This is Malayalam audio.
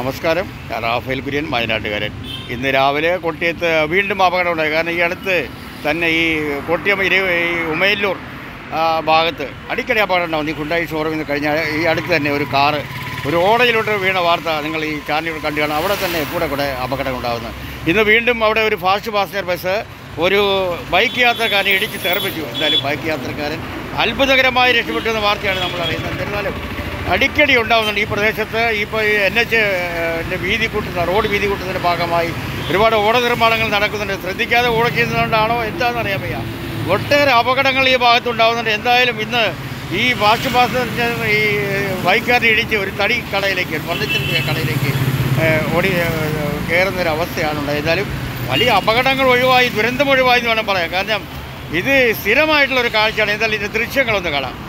നമസ്കാരം ഞാൻ റാഫേൽ കുര്യൻ വയനാട്ടുകാരൻ ഇന്ന് രാവിലെ കൊട്ടിയത്ത് വീണ്ടും അപകടമുണ്ടായി കാരണം ഈ അടുത്ത് തന്നെ ഈ കൊട്ടിയം ഇരു ഈ ഉമയല്ലൂർ ആ, ഭാഗത്ത് അടിക്കടി അപകടം ഉണ്ടാവും ഈ കുണ്ടായി ഷോറൂമിൽ നിന്ന് കഴിഞ്ഞ ഈ അടുത്ത് തന്നെ ഒരു കാറ് ഒരു ഓടയിലോട്ട് വീണ വാർത്ത നിങ്ങൾ ഈ ചാനലുകൾ കണ്ടു കാണാം അവിടെ തന്നെ കൂടെ കൂടെ അപകടം ഉണ്ടാകുന്നത് ഇന്ന് വീണ്ടും അവിടെ ഒരു ഫാസ്റ്റ് പാസഞ്ചർ ബസ് ഒരു ബൈക്ക് യാത്രക്കാരനെ ഇടിച്ച് തെറിപ്പിച്ചു എന്തായാലും ബൈക്ക് യാത്രക്കാരൻ അത്ഭുതകരമായി രക്ഷപ്പെട്ടു എന്ന വാർത്തയാണ് നമ്മൾ അറിയുന്നത് എന്നിരുന്നാലും അടിക്കടി ഉണ്ടാകുന്നുണ്ട് ഈ പ്രദേശത്ത് ഇപ്പോൾ ഈ എൻ എച്ച് വീതി കൂട്ടുന്ന റോഡ് വീതി കൂട്ടുന്നതിൻ്റെ ഭാഗമായി ഒരുപാട് ഓട നിർമ്മാണങ്ങൾ നടക്കുന്നുണ്ട് ശ്രദ്ധിക്കാതെ ഓടയ്ക്കുന്നതുകൊണ്ടാണോ എന്താണെന്ന് അറിയാൻ വയ്യ ഒട്ടേറെ അപകടങ്ങൾ ഈ ഭാഗത്ത് ഉണ്ടാകുന്നുണ്ട് എന്തായാലും ഇന്ന് ഈ ഫാസ്റ്റ് പാസഞ്ചർ ഈ ബൈക്കാരനെ ഇടിച്ച് ഒരു തടി കടയിലേക്ക് ഒരു ഫർണിച്ചർ കടയിലേക്ക് ഏഹ്, ഓടി ഏഹ്, കയറുന്നൊരു അവസ്ഥയാണ് ഉണ്ടായത് എന്തായാലും വലിയ അപകടങ്ങൾ ഒഴിവായി ദുരന്തം ഒഴിവായി എന്ന് വേണം പറയാം കാരണം ഇത് സ്ഥിരമായിട്ടുള്ള ഒരു കാഴ്ചയാണ് എന്തായാലും ഇതിൻ്റെ ദൃശ്യങ്ങളൊന്ന് കാണാം